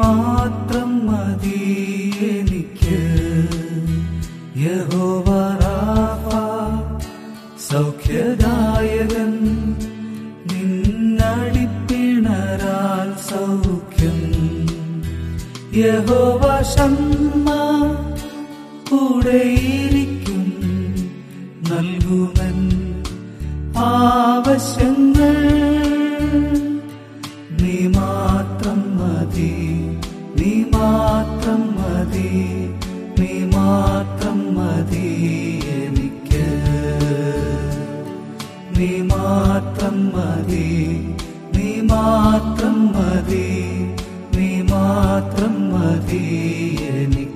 മാത്രം മതി എനിക്ക് യഹോവറാഫ സൗഖ്യദായകൻ നിന്നടിപ്പിണരാൽ സൗഖ്യം യഹോവ ശമ്മ കൂടെയിരിക്കും നൽകുമൻ ആവശ്യങ്ങൾ നീ മാത്രം മതി നീ മാത്രം മതി നീ മാത്രം മതി എനിക്ക് നീ മാത്രം മതി നീ മാത്രം മതി നീ മാത്രം മതി എനിക്ക്